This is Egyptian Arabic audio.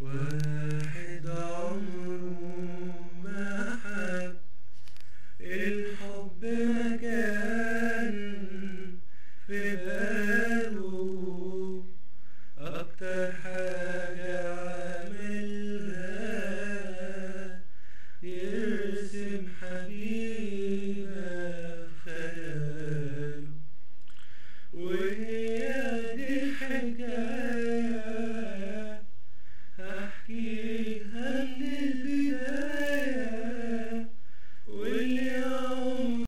واحد عمره ما حب الحب ما كان في باله أكتر حاجة عملها يرسم حبيبة في خياله وهي دي الحكاية